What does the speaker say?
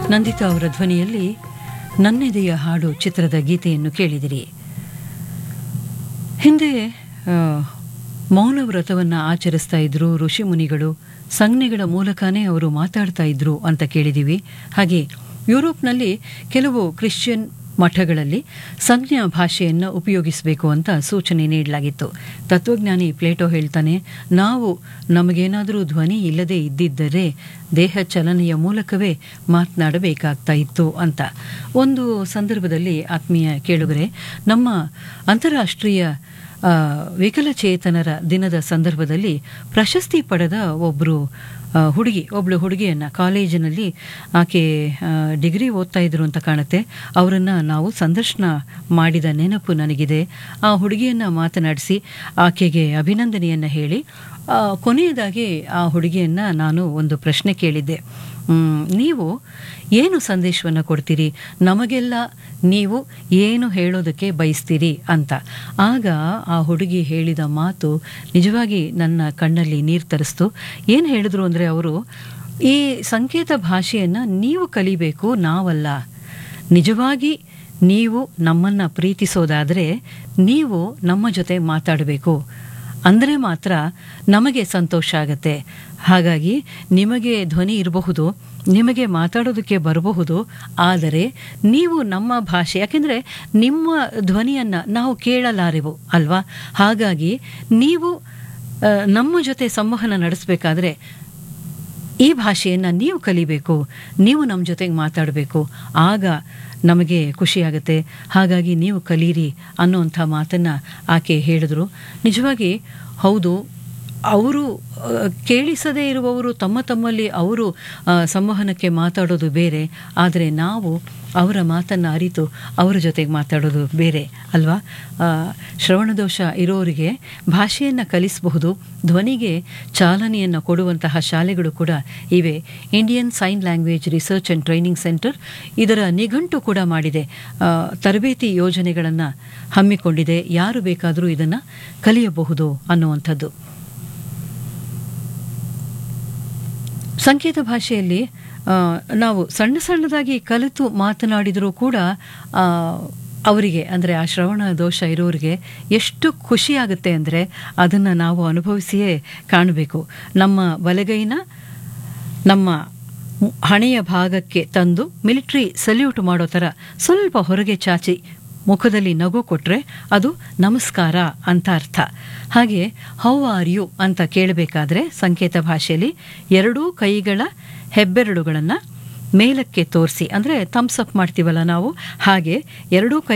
ನಂದಿತಾ ಅವರ ಧ್ವನಿಯಲ್ಲಿ ನನ್ನೆದೆಯ ಹಾಡು ಚಿತ್ರದ ಗೀತೆಯನ್ನು ಕೇಳಿದಿರಿ ಹಿಂದೆ ಆ, ಮೌನ ವ್ರತವನ್ನು ಆಚರಿಸ್ತಾ ಇದ್ರು ಋಷಿ ಮುನಿಗಳು ಸಂಜ್ಞೆಗಳ ಮೂಲಕನೇ ಅವರು ಮಾತಾಡ್ತಾ ಇದ್ರು ಅಂತ ಕೇಳಿದ್ದೀವಿ ಹಾಗೆ ಯುರೋಪ್ನಲ್ಲಿ ಕೆಲವು ಕ್ರಿಶ್ಚಿಯನ್ ಮಠಗಳಲ್ಲಿ ಸಂಜ್ಞಾ ಭಾಷೆಯನ್ನು ಉಪಯೋಗಿಸಬೇಕು ಅಂತ ಸೂಚನೆ ನೀಡಲಾಗಿತ್ತು ತತ್ವಜ್ಞಾನಿ ಪ್ಲೇಟೋ ಹೇಳ್ತಾನೆ ನಾವು ನಮಗೇನಾದರೂ ಧ್ವನಿ ಇಲ್ಲದೆ ಇದ್ದಿದ್ದರೆ ದೇಹ ಚಲನೆಯ ಮೂಲಕವೇ ಮಾತನಾಡಬೇಕಾಗ್ತಾ ಇತ್ತು ಅಂತ ಒಂದು ಸಂದರ್ಭದಲ್ಲಿ ಆತ್ಮೀಯ ಕೇಳುಗರೆ ನಮ್ಮ ಅಂತಾರಾಷ್ಟ್ರೀಯ ಆ, ವಿಕಲಚೇತನರ ದಿನದ ಸಂದರ್ಭದಲ್ಲಿ ಪ್ರಶಸ್ತಿ ಪಡೆದ ಒಬ್ಬರು ಹುಡುಗಿ ಒಬ್ಳು ಹುಡುಗಿಯನ್ನು ಕಾಲೇಜಿನಲ್ಲಿ ಆಕೆ ಆ, ಡಿಗ್ರಿ ಓದ್ತಾ ಇದ್ರು ಅಂತ ಕಾಣುತ್ತೆ ಅವರನ್ನು ನಾವು ಸಂದರ್ಶನ ಮಾಡಿದ ನೆನಪು ನನಗಿದೆ ಆ ಹುಡುಗಿಯನ್ನು ಮಾತನಾಡಿಸಿ ಆಕೆಗೆ ಅಭಿನಂದನೆಯನ್ನು ಹೇಳಿ ಆ, ಕೊನೆಯದಾಗಿ ಆ ಹುಡುಗಿಯನ್ನು ನಾನು ಒಂದು ಪ್ರಶ್ನೆ ಕೇಳಿದ್ದೆ ಮ್, ನೀವು ಏನು ಸಂದೇಶವನ್ನು ಕೊಡ್ತೀರಿ ನಮಗೆಲ್ಲ ನೀವು ಏನು ಹೇಳೋದಕ್ಕೆ ಬಯಸ್ತೀರಿ ಅಂತ ಆಗ ಆ ಹುಡುಗಿ ಹೇಳಿದ ಮಾತು ನಿಜವಾಗಿ ನನ್ನ ಕಣ್ಣಲ್ಲಿ ನೀರು ತರಿಸ್ತು ಏನು ಹೇಳಿದ್ರು ಅಂದರೆ ಅವರು ಈ ಸಂಕೇತ ಭಾಷೆಯನ್ನು ನೀವು ಕಲಿಬೇಕು ನಾವಲ್ಲ ನಿಜವಾಗಿ ನೀವು ನಮ್ಮನ್ನು ಪ್ರೀತಿಸೋದಾದರೆ ನೀವು ನಮ್ಮ ಜೊತೆ ಮಾತಾಡಬೇಕು ಅಂದರೆ ಮಾತ್ರ ನಮಗೆ ಸಂತೋಷ ಆಗತ್ತೆ ಹಾಗಾಗಿ ನಿಮಗೆ ಧ್ವನಿ ಇರಬಹುದು ನಿಮಗೆ ಮಾತಾಡೋದಕ್ಕೆ ಬರಬಹುದು ಆದರೆ ನೀವು ನಮ್ಮ ಭಾಷೆ ಯಾಕೆಂದರೆ ನಿಮ್ಮ ಧ್ವನಿಯನ್ನು ನಾವು ಕೇಳಲಾರೆವು ಅಲ್ವಾ ಹಾಗಾಗಿ ನೀವು ಆ, ನಮ್ಮ ಜೊತೆ ಸಂವಹನ ನಡೆಸಬೇಕಾದ್ರೆ ಈ ಭಾಷೆಯನ್ನು ನೀವು ಕಲಿಬೇಕು ನೀವು ನಮ್ಮ ಜೊತೆಗೆ ಮಾತಾಡಬೇಕು ಆಗ ನಮಗೆ ಖುಷಿಯಾಗುತ್ತೆ ಹಾಗಾಗಿ ನೀವು ಕಲೀರಿ ಅನ್ನೋಂಥ ಮಾತನ್ನು ಆಕೆ ಹೇಳಿದ್ರು ನಿಜವಾಗಿ ಹೌದು ಅವರು ಆ, ಕೇಳಿಸದೇ ಇರುವವರು ತಮ್ಮ ತಮ್ಮಲ್ಲಿ ಅವರು ಆ, ಸಂವಹನಕ್ಕೆ ಮಾತಾಡೋದು ಬೇರೆ ಆದರೆ ನಾವು ಅವರ ಮಾತನ್ನು ಅರಿತು ಅವರ ಜೊತೆಗೆ ಮಾತಾಡೋದು ಬೇರೆ ಅಲ್ವಾ ಆ, ಶ್ರವಣದೋಷ ಇರೋರಿಗೆ ಭಾಷೆಯನ್ನು ಕಲಿಸಬಹುದು ಧ್ವನಿಗೆ ಚಾಲನೆಯನ್ನು ಕೊಡುವಂತಹ ಶಾಲೆಗಳು ಕೂಡ ಇವೆ Indian sign language research and training centre ಇದರ ನಿಘಂಟು ಕೂಡ ಮಾಡಿದೆ ಆ, ತರಬೇತಿ ಯೋಜನೆಗಳನ್ನು ಹಮ್ಮಿಕೊಂಡಿದೆ ಯಾರು ಬೇಕಾದರೂ ಇದನ್ನು ಕಲಿಯಬಹುದು ಅನ್ನುವಂಥದ್ದು ಸಂಕೇತ ಭಾಷೆಯಲ್ಲಿ ಆ, ನಾವು ಸಣ್ಣ ಸಣ್ಣದಾಗಿ ಕಲಿತು ಮಾತನಾಡಿದರೂ ಕೂಡ ಆ, ಅವರಿಗೆ ಅಂದರೆ ಆ ಶ್ರವಣ ದೋಷ ಇರೋರಿಗೆ ಎಷ್ಟು ಖುಷಿಯಾಗುತ್ತೆ ಅಂದರೆ ಅದನ್ನು ನಾವು ಅನುಭವಿಸಿಯೇ ಕಾಣಬೇಕು ನಮ್ಮ ಬಲಗೈನ ನಮ್ಮ ಹಣೆಯ ಭಾಗಕ್ಕೆ ತಂದು ಮಿಲಿಟ್ರಿ ಸಲ್ಯೂಟ್ ಮಾಡೋ ಥರ ಸ್ವಲ್ಪ ಹೊರಗೆ ಚಾಚಿ ಮುಖದಲ್ಲಿ ನಗು ಕೊಟ್ಟರೆ ಅದು ನಮಸ್ಕಾರ ಅಂತ ಅರ್ಥ ಹಾಗೆ ಹೌ ಆರ್ ಯು ಅಂತ ಕೇಳಬೇಕಾದ್ರೆ ಸಂಕೇತ ಭಾಷೆಯಲ್ಲಿ ಎರಡೂ ಕೈಗಳ ಹೆಬ್ಬೆರಳುಗಳನ್ನು ಮೇಲಕ್ಕೆ ತೋರಿಸಿ ಅಂದರೆ ಥಮ್ಸ್ ಅಪ್ ಮಾಡ್ತೀವಲ್ಲ ನಾವು ಹಾಗೆ ಎರಡೂ ಕೈ